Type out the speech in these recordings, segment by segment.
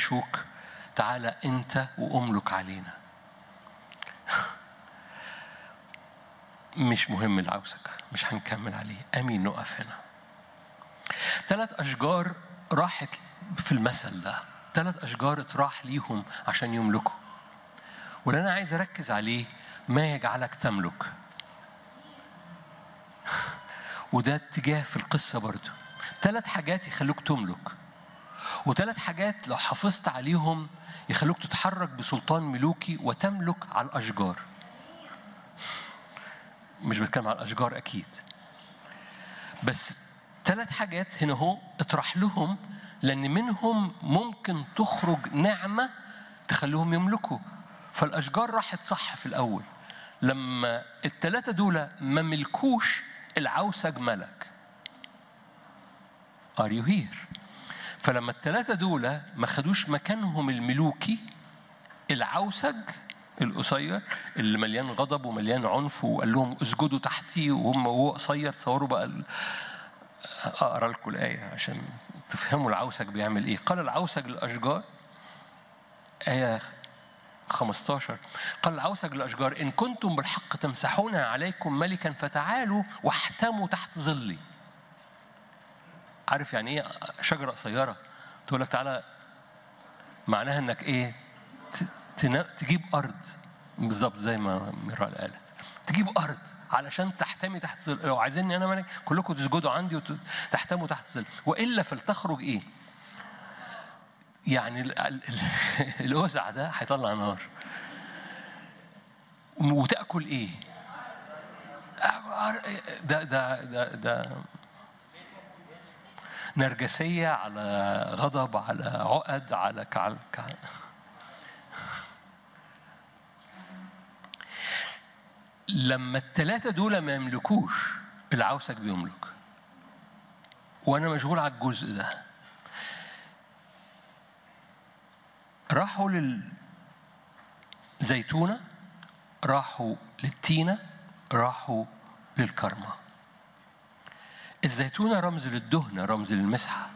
شوك تعالى انت واملك علينا مش مهم العوسك مش هنكمل عليه امين نقف هنا ثلاث اشجار راحت في المثل ده ثلاث اشجار اتراح ليهم عشان يملكوا واللي انا عايز اركز عليه ما يجعلك تملك وده اتجاه في القصه برضو ثلاث حاجات يخلوك تملك وثلاث حاجات لو حافظت عليهم يخلوك تتحرك بسلطان ملوكي وتملك على الاشجار مش بتكلم على الاشجار اكيد بس ثلاث حاجات هنا هو اطرح لهم لان منهم ممكن تخرج نعمه تخليهم يملكوا فالاشجار راحت صح في الاول لما الثلاثه دول ما ملكوش العوسج ملك ار يو هير فلما الثلاثه دول ما خدوش مكانهم الملوكي العوسج القصير اللي مليان غضب ومليان عنف وقال لهم اسجدوا تحتي وهم وهو قصير تصوروا بقى ال- اقرا لكم الايه عشان تفهموا العوسج بيعمل ايه قال العوسج للاشجار ايه 15 قال العوسج للاشجار ان كنتم بالحق تمسحون عليكم ملكا فتعالوا واحتموا تحت ظلي عارف يعني ايه شجره قصيره تقول لك تعالى معناها انك ايه ت- تنا- تجيب ارض بالظبط زي ما ميرال قالت تجيب ارض علشان تحتمي تحت ظل لو عايزيني انا ملك كلكم تسجدوا عندي وتحتموا تحت ظل والا فلتخرج ايه يعني ال- ال- ال- الأوزع ده هيطلع نار وتاكل ايه ده ده ده ده نرجسيه على غضب على عقد على كعل كعل لما الثلاثة دول ما يملكوش العوسك بيملك وأنا مشغول على الجزء ده راحوا للزيتونة راحوا للتينة راحوا للكرمة الزيتونة رمز للدهنة رمز للمسحة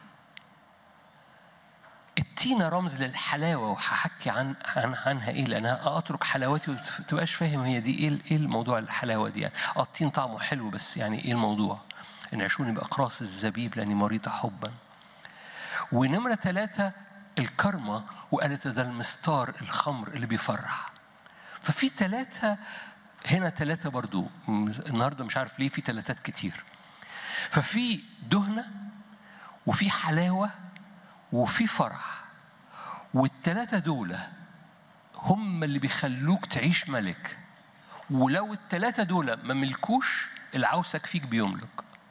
التينة رمز للحلاوة وهحكي عن, عن عنها ايه لانها اترك حلاوتي وما تبقاش فاهم هي دي ايه ايه الموضوع الحلاوة دي يعني اه التين طعمه حلو بس يعني ايه الموضوع؟ انعشوني باقراص الزبيب لاني مريضة حبا ونمرة ثلاثة الكرمة وقالت ده المستار الخمر اللي بيفرح ففي ثلاثة هنا ثلاثة برضو النهاردة مش عارف ليه في ثلاثات كتير ففي دهنة وفي حلاوة وفي فرح والثلاثة دول هم اللي بيخلوك تعيش ملك ولو الثلاثة دول ما ملكوش العوسك فيك بيملك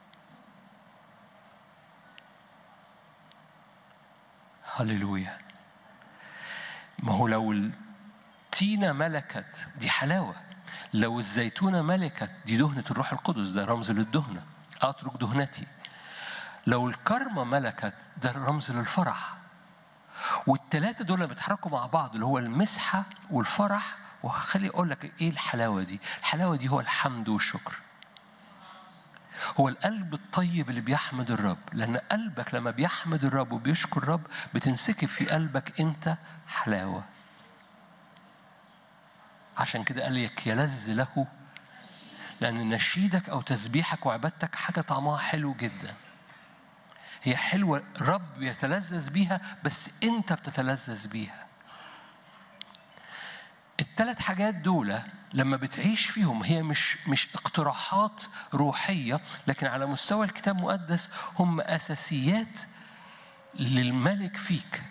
هللويا ما هو لو التينة ملكت دي حلاوة لو الزيتونة ملكت دي دهنة الروح القدس ده رمز للدهنة أترك دهنتي لو الكرمة ملكت ده رمز للفرح والتلاتة دول بيتحركوا مع بعض اللي هو المسحة والفرح وخلي أقول لك إيه الحلاوة دي الحلاوة دي هو الحمد والشكر هو القلب الطيب اللي بيحمد الرب لأن قلبك لما بيحمد الرب وبيشكر الرب بتنسكب في قلبك أنت حلاوة عشان كده قال لك يلذ له لأن نشيدك أو تسبيحك وعبادتك حاجة طعمها حلو جدا هي حلوة الرب يتلذذ بيها بس أنت بتتلذذ بيها الثلاث حاجات دول لما بتعيش فيهم هي مش مش اقتراحات روحية لكن على مستوى الكتاب المقدس هم أساسيات للملك فيك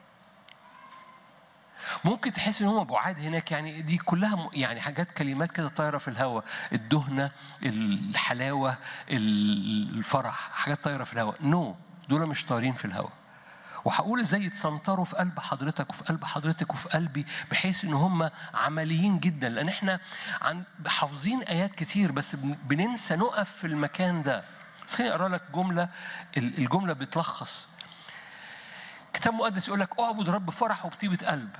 ممكن تحس ان هم بعاد هناك يعني دي كلها م- يعني حاجات كلمات كده طايره في الهواء الدهنه الحلاوه الفرح حاجات طايره في الهواء نو no. دول مش طايرين في الهواء وهقول ازاي يتسنطروا في قلب حضرتك وفي قلب حضرتك وفي قلبي بحيث ان هم عمليين جدا لان احنا عن حافظين ايات كتير بس بن- بننسى نقف في المكان ده بس خليني اقرا لك جمله ال- الجمله بتلخص كتاب مقدس يقول لك اعبد رب فرح وبطيبه قلب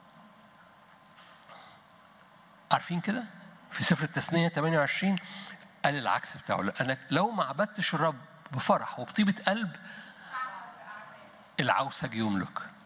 عارفين كده في سفر التثنيه 28 قال العكس بتاعه لانك لو ما عبدتش الرب بفرح وبطيبه قلب العوسج يملك